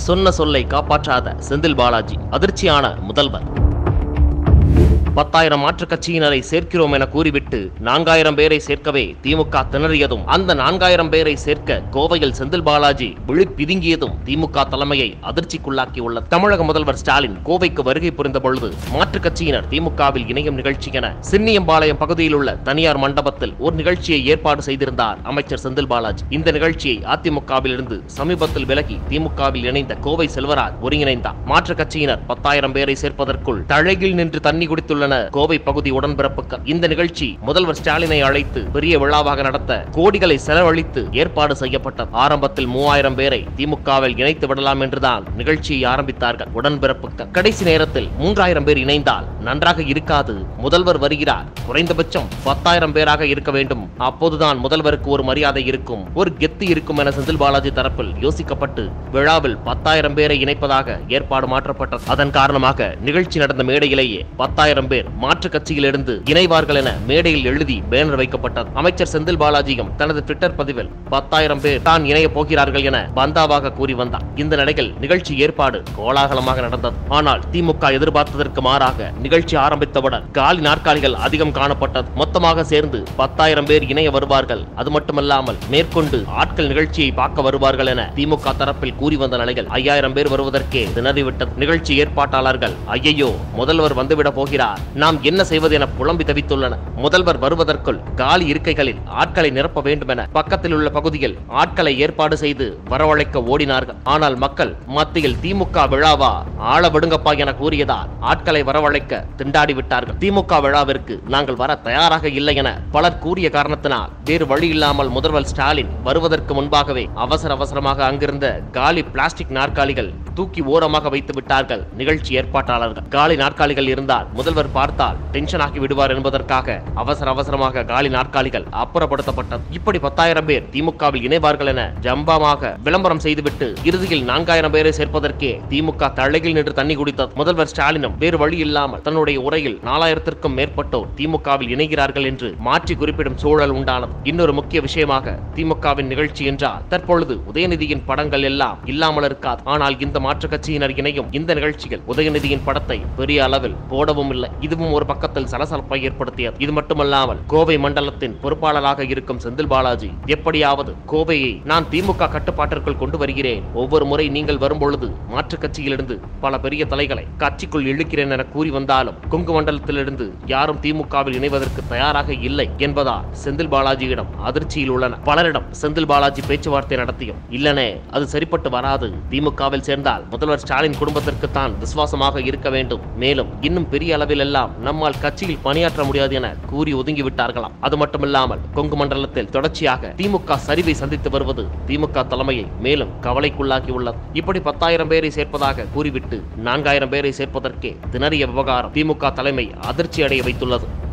சொன்ன சொல்லை காப்பாற்றாத செந்தில் பாலாஜி அதிர்ச்சியான முதல்வர் பத்தாயிரம் மாற்றுக் கட்சியினரை சேர்க்கிறோம் என கூறிவிட்டு நான்காயிரம் பேரை சேர்க்கவே திமுக திணறியதும் அந்த நான்காயிரம் பேரை சேர்க்க கோவையில் செந்தில் பாலாஜி விழி பிதுங்கியதும் திமுக தலைமையை அதிர்ச்சிக்குள்ளாக்கியுள்ள தமிழக முதல்வர் ஸ்டாலின் கோவைக்கு வருகை புரிந்த பொழுது மாற்றுக் கட்சியினர் திமுகவில் இணையும் நிகழ்ச்சி என சின்னியம்பாளையம் பகுதியில் உள்ள தனியார் மண்டபத்தில் ஒரு நிகழ்ச்சியை ஏற்பாடு செய்திருந்தார் அமைச்சர் செந்தில் பாலாஜி இந்த நிகழ்ச்சியை அதிமுகவில் இருந்து சமீபத்தில் விலகி திமுகவில் இணைந்த கோவை செல்வராஜ் ஒருங்கிணைந்தார் மாற்றுக் கட்சியினர் பத்தாயிரம் பேரை சேர்ப்பதற்குள் தழையில் நின்று தண்ணி குடித்துள்ளனர் கோவை பகுதி உடன்பிறப்புகள் இந்த நிகழ்ச்சி முதல்வர் ஸ்டாலினை அழைத்து பெரிய விழாவாக நடத்த கோடிகளை செலவழித்து ஏற்பாடு செய்யப்பட்டது ஆரம்பத்தில் மூவாயிரம் பேரை திமுகவில் இணைத்து விடலாம் என்றுதான் நிகழ்ச்சியை ஆரம்பித்தார்கள் உடன்பிறப்புகள் கடைசி நேரத்தில் மூன்றாயிரம் பேர் இணைந்தால் நன்றாக இருக்காது முதல்வர் வருகிறார் குறைந்தபட்சம் பத்தாயிரம் பேராக இருக்க வேண்டும் அப்போதுதான் முதல்வருக்கு ஒரு மரியாதை இருக்கும் ஒரு கெத்து இருக்கும் என செந்தில் பாலாஜி தரப்பில் யோசிக்கப்பட்டு விழாவில் பத்தாயிரம் பேரை இணைப்பதாக ஏற்பாடு மாற்றப்பட்டது அதன் காரணமாக நிகழ்ச்சி நடந்த மேடையிலேயே பத்தாயிரம் பேர் மாற்றுக் கட்சியிலிருந்து இணைவார்கள் என மேடையில் எழுதி பேனர் வைக்கப்பட்டது அமைச்சர் செந்தில் பாலாஜியும் தனது ட்விட்டர் பதிவில் பத்தாயிரம் பேர் தான் இணைய போகிறார்கள் என பந்தாவாக கூறி வந்தார் இந்த நிலையில் நிகழ்ச்சி ஏற்பாடு கோலாகலமாக நடந்தது ஆனால் திமுக எதிர்பார்த்ததற்கு மாறாக நிகழ்ச்சி ஆரம்பித்தவுடன் காலி நாற்காலிகள் அதிகம் காணப்பட்டது மொத்தமாக சேர்ந்து பத்தாயிரம் பேர் இணைய வருவார்கள் அது மட்டுமல்லாமல் மேற்கொண்டு ஆட்கள் நிகழ்ச்சியை பார்க்க வருவார்கள் என திமுக தரப்பில் கூறி வந்த நிலையில் ஐயாயிரம் பேர் வருவதற்கே திணறிவிட்டது நிகழ்ச்சி ஏற்பாட்டாளர்கள் ஐயையோ முதல்வர் வந்துவிட போகிறார் நாம் என்ன செய்வது என புலம்பி தவித்துள்ளனர் முதல்வர் வருவதற்குள் காலி இருக்கைகளில் ஆட்களை நிரப்ப வேண்டும் என பக்கத்தில் உள்ள பகுதியில் ஆட்களை ஏற்பாடு செய்து வரவழைக்க ஓடினார்கள் ஆனால் மக்கள் மத்தியில் திமுக விழாவா ஆள விடுங்கப்பா என கூறியதால் ஆட்களை வரவழைக்க திண்டாடி விட்டார்கள் திமுக விழாவிற்கு நாங்கள் வர தயாராக இல்லை என பலர் கூறிய காரணத்தினால் வேறு வழி இல்லாமல் முதல்வர் ஸ்டாலின் வருவதற்கு முன்பாகவே அவசர அவசரமாக அங்கிருந்த காலி பிளாஸ்டிக் நாற்காலிகள் தூக்கி ஓரமாக வைத்து விட்டார்கள் நிகழ்ச்சி ஏற்பாட்டாளர்கள் காலி நாற்காலிகள் இருந்தால் முதல்வர் பார்த்தால் டென்ஷன் ஆகி விடுவார் என்பதற்காக அவசர அவசரமாக காலி நாற்காலிகள் அப்புறப்படுத்தப்பட்டது இப்படி பத்தாயிரம் பேர் திமுகவில் இணைவார்கள் என ஜம்பாமாக விளம்பரம் செய்துவிட்டு இறுதியில் நான்காயிரம் பேரை சேர்ப்பதற்கே திமுக தலையில் நின்று தண்ணி குடித்தது முதல்வர் ஸ்டாலினும் வேறு வழி இல்லாமல் தன்னுடைய உரையில் நாலாயிரத்திற்கும் மேற்பட்டோர் திமுகவில் இணைகிறார்கள் என்று மாற்றி குறிப்பிடும் சூழல் உண்டானது இன்னொரு முக்கிய விஷயமாக திமுகவின் நிகழ்ச்சி என்றால் தற்பொழுது உதயநிதியின் படங்கள் எல்லாம் இல்லாமல் இருக்காது ஆனால் இந்த மாற்றுக் கட்சியினர் இணையும் இந்த நிகழ்ச்சிகள் உதயநிதியின் படத்தை பெரிய அளவில் போடவும் இல்லை இதுவும் ஒரு பக்கத்தில் சலசலப்பை ஏற்படுத்தியது இது மட்டுமல்லாமல் கோவை மண்டலத்தின் பொறுப்பாளராக இருக்கும் செந்தில் பாலாஜி எப்படியாவது கோவையை நான் திமுக கட்டுப்பாட்டிற்குள் கொண்டு வருகிறேன் ஒவ்வொரு முறை நீங்கள் வரும்பொழுது மாற்றுக் கட்சியிலிருந்து பல பெரிய தலைகளை கட்சிக்குள் இழுக்கிறேன் என கூறி வந்தாலும் கொங்கு மண்டலத்திலிருந்து யாரும் திமுகவில் இணைவதற்கு தயாராக இல்லை என்பதால் செந்தில் பாலாஜியிடம் அதிர்ச்சியில் உள்ளன பலரிடம் செந்தில் பாலாஜி பேச்சுவார்த்தை நடத்தியும் இல்லனே அது சரிப்பட்டு வராது திமுகவில் சேர்ந்தால் முதல்வர் ஸ்டாலின் குடும்பத்திற்கு தான் விசுவாசமாக இருக்க வேண்டும் மேலும் இன்னும் பெரிய அளவில் எல்லாம் நம்மால் கட்சியில் பணியாற்ற முடியாது என கூறி ஒதுங்கி விட்டார்களாம் அது மட்டுமில்லாமல் கொங்கு மண்டலத்தில் தொடர்ச்சியாக திமுக சரிவை சந்தித்து வருவது திமுக தலைமையை மேலும் கவலைக்குள்ளாக்கி உள்ளது இப்படி பத்தாயிரம் பேரை சேர்ப்பதாக கூறிவிட்டு நான்காயிரம் பேரை சேர்ப்பதற்கே திணறிய விவகாரம் திமுக தலைமை அதிர்ச்சி அடைய வைத்துள்ளது